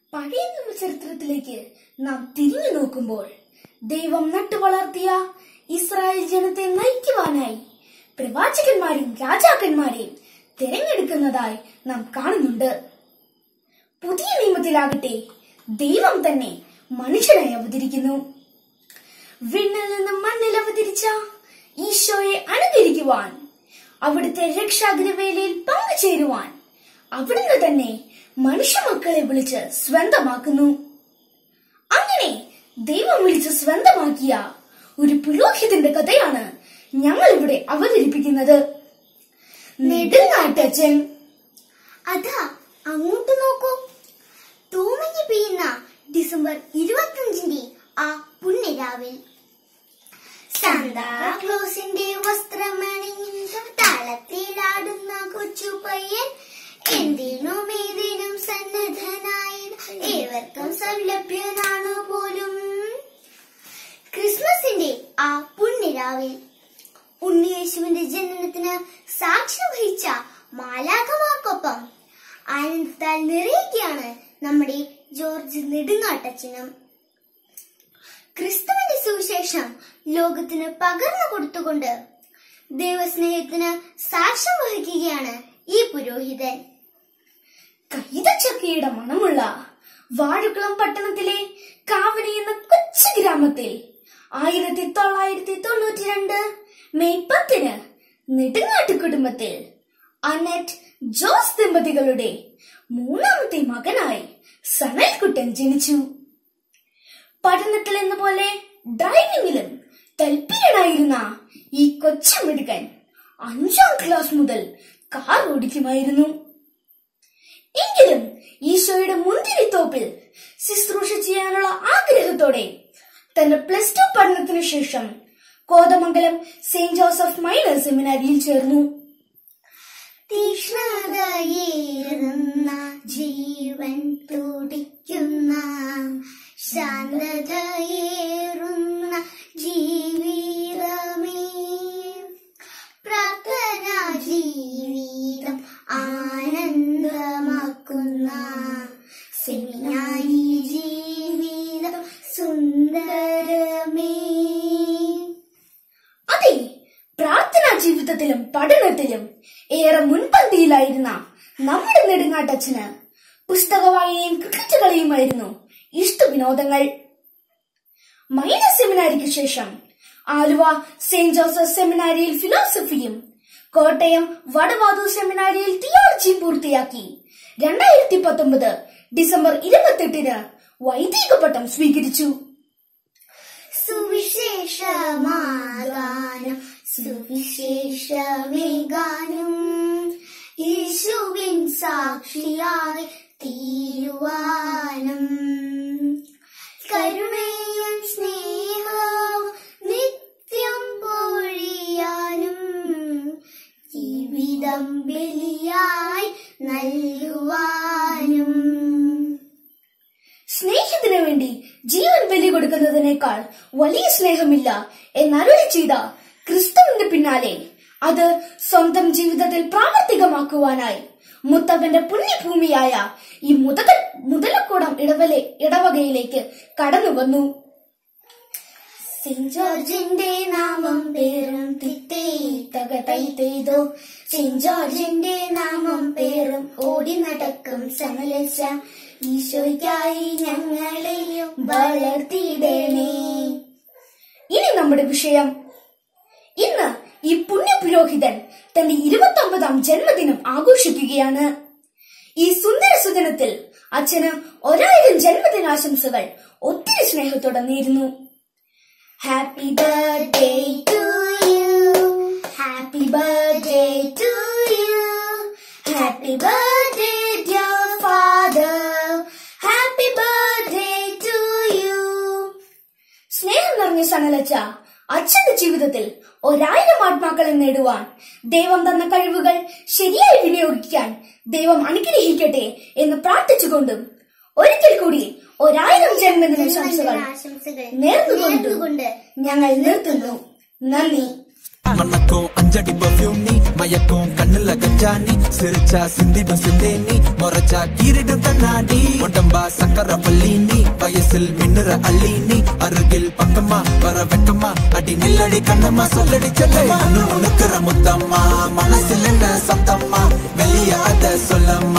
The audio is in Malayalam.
പഴയ നിയമ ചരിത്രത്തിലേക്ക് നാം തിരിഞ്ഞു നോക്കുമ്പോൾ ദൈവം നട്ടുവളർത്തിയ ഇസ്രായേൽ ജനത്തെ നയിക്കുവാനായി പ്രവാചകന്മാരെയും രാജാക്കന്മാരെയും തിരഞ്ഞെടുക്കുന്നതായി നാം കാണുന്നുണ്ട് പുതിയ നിയമത്തിലാകട്ടെ ദൈവം തന്നെ മനുഷ്യനായി അവതരിക്കുന്നു വിണ്ണിൽ നിന്നും മണ്ണിൽ അവതരിച്ച ഈശോയെ അനുകരിക്കുവാൻ അവിടുത്തെ രക്ഷാഗ്രവേലയിൽ പങ്കുചേരുവാൻ അവിടുന്ന് തന്നെ മനുഷ്യമക്കളെ വിളിച്ച് സ്വന്തമാക്കുന്നു അങ്ങനെ ദൈവം വിളിച്ച് സ്വന്തമാക്കിയ ഒരു പുരോഹിതന്റെ കഥയാണ് ഞങ്ങൾ ഇവിടെ അവതരിപ്പിക്കുന്നത് നെടുനാട്ടച്ചൻ അതാ അങ്ങോട്ട് നോക്കൂ തൂമഞ്ഞ് പെയ്യുന്ന ഡിസംബർ ഇരുപത്തിയഞ്ചിന്റെ ആ പുണ്യരാവിൽ സാന്താക്ലോസിന്റെ വസ്ത്രമണിഞ്ഞ താളത്തിലാടുന്ന കൊച്ചു പയ്യൻ എന്തിനും ഏതിനും സന്നദ്ധനായി ഏവർക്കും സൗലഭ്യനാണു പോലും ക്രിസ്മസിന്റെ ആ പുണ്യരാവിൽ ഉണ്ണിയേശുവിന്റെ ജനനത്തിന് സാക്ഷ്യം വഹിച്ച മാലാഖമാർക്കൊപ്പം ആനന്ദത്താൽ നിറയുകയാണ് നമ്മുടെ ജോർജ് നെടുങ്ങാട്ടച്ചനും ക്രിസ്തുവിന്റെ സുവിശേഷം ലോകത്തിന് പകർന്നു കൊടുത്തുകൊണ്ട് ദൈവസ്നേഹത്തിന് സാക്ഷ്യം വഹിക്കുകയാണ് ഈ പുരോഹിതൻ കൈതച്ചക്കയുടെ മണമുള്ള വാഴക്കുളം പട്ടണത്തിലെ കാവനി എന്ന കൊച്ചു ഗ്രാമത്തിൽ ആയിരത്തി തൊള്ളായിരത്തി തൊണ്ണൂറ്റി രണ്ട് മെയ് പത്തിന് നെടുങ്ങാട്ട് കുടുംബത്തിൽ അനറ്റ് ജോസ് ദമ്പതികളുടെ മൂന്നാമത്തെ മകനായി സനൽകുട്ടൻ ജനിച്ചു പഠനത്തിൽ എന്ന പോലെ ഡ്രൈവിംഗിലും തൽപീരനായിരുന്ന ഈ കൊച്ചമിടുക്കൻ അഞ്ചാം ക്ലാസ് മുതൽ കാർ ഓടിക്കുമായിരുന്നു എങ്കിലും ഈശോയുടെ മുന്തിരിത്തോപ്പിൽ ശുശ്രൂഷ ചെയ്യാനുള്ള ആഗ്രഹത്തോടെ തന്റെ പ്ലസ് ടു പഠനത്തിനു ശേഷം കോതമംഗലം സെയിന്റ് ജോസഫ് മൈനർ സെമിനാരിയിൽ ചേർന്നു തീക്ഷ്ണതയേറുന്ന ജീവൻ തുടിക്കുന്ന ശാന്തതയേറുന്ന ജീവിതമേ പ്രാർത്ഥന ജീവിതം ആനന്ദമാക്കുന്ന സെമിനാരി ജീവിതം സുന്ദരമേ അതെ പ്രാർത്ഥനാ ജീവിതത്തിലും പഠനത്തിലും ഏറെ മുൻപന്തിയിലായിരുന്ന നമ്മുടെ നെടുങ്ങാട്ടച്ഛന് പുസ്തക വായനയും ക്രിക്കറ്റ് കളിയുമായിരുന്നു ഇഷ്ടവിനോദങ്ങൾ മൈനർ സെമിനാരിക്ക് ശേഷം ആലുവ സെയിന്റ് ജോസഫ് സെമിനാരിയിൽ ഫിലോസഫിയും കോട്ടയം വടവാതൂർ സെമിനാരിയിൽ തിയോളജിയും പൂർത്തിയാക്കി രണ്ടായിരത്തി പത്തൊമ്പത് ഡിസംബർ ഇരുപത്തെട്ടിന് വൈദിക പട്ടം സ്വീകരിച്ചു സുവിശേഷമാകാനും സുവിശേഷമേകാനും യേശുവിൻ സാക്ഷിയായി തീരുവാനും കരുണയും സ്നേഹവും നിത്യം പൊഴിയാനും ജീവിതം ബലിയായി നൽകുവാനും സ്നേഹത്തിനു വേണ്ടി ജീവൻ ബലി കൊടുക്കുന്നതിനേക്കാൾ വലിയ സ്നേഹമില്ല എന്നരുളി ചെയ്ത ക്രിസ്തുവിന്റെ പിന്നാലെ അത് സ്വന്തം ജീവിതത്തിൽ പ്രാവർത്തികമാക്കുവാനായി മുത്തപ്പന്റെ പുണ്യഭൂമിയായ ഈ മുതക മുതലക്കൂടം ഇടവലെ ഇടവകയിലേക്ക് കടന്നു വന്നു സെന്റ് ജോർജിന്റെ നാമം പേരും തിത്തേ തക തൈ തെയ്തോ സെന്റ് ജോർജിന്റെ നാമം പേരും ഓടി നടക്കും സമലച്ച ഈശോയ്ക്കായി ഞങ്ങളെയും വളർത്തിയിടണേ ഇനി നമ്മുടെ വിഷയം ഇന്ന് ഈ പുണ്യപുരോഹിതൻ തന്റെ ഇരുപത്തി ഒമ്പതാം ജന്മദിനം ആഘോഷിക്കുകയാണ് ഈ സുന്ദര സുദിനത്തിൽ അച്ഛന് ഒരായിരം ജന്മദിനാശംസകൾ ഒത്തിരി സ്നേഹത്തോടെ നേരുന്നു happy birthday To you, happy birthday to you, happy birthday dear father, happy birthday to you. സ്നേഹം നിറഞ്ഞ സണലച്ച അച്ഛന്റെ ജീവിതത്തിൽ ഒരായിരം ആത്മാക്കളെ നേടുവാൻ ദൈവം തന്ന കഴിവുകൾ ശരിയായി വിനിയോഗിക്കാൻ ദൈവം അനുഗ്രഹിക്കട്ടെ എന്ന് പ്രാർത്ഥിച്ചുകൊണ്ടും ഒരിക്കൽ കൂടി ഒരായിരം ജന്മദിനാശംസകൾ ആശംസകൾ നേർന്നുകൊണ്ട് നേർന്നുകൊണ്ട് ഞങ്ങൾ നിർത്തുന്നു നന്ദി மணக்கும் அஞ்சடி பர்ஃபியூம் நீ மயக்கும் கண்ணுல கஞ்சா நீ சிரிச்சா சிந்திடும் சிந்தே நீ முறைச்சா கீரிடும் கண்ணாடி உடம்பா சக்கர பள்ளி நீ வயசில் மின்னுற அள்ளி நீ அருகில் பக்கமா வர வெக்கமா அடி நில்லடி கண்ணம்மா சொல்லடி செல்லம்மா உனக்குற முத்தம்மா மனசில் என்ன சத்தம்மா வெளிய அத சொல்லம்மா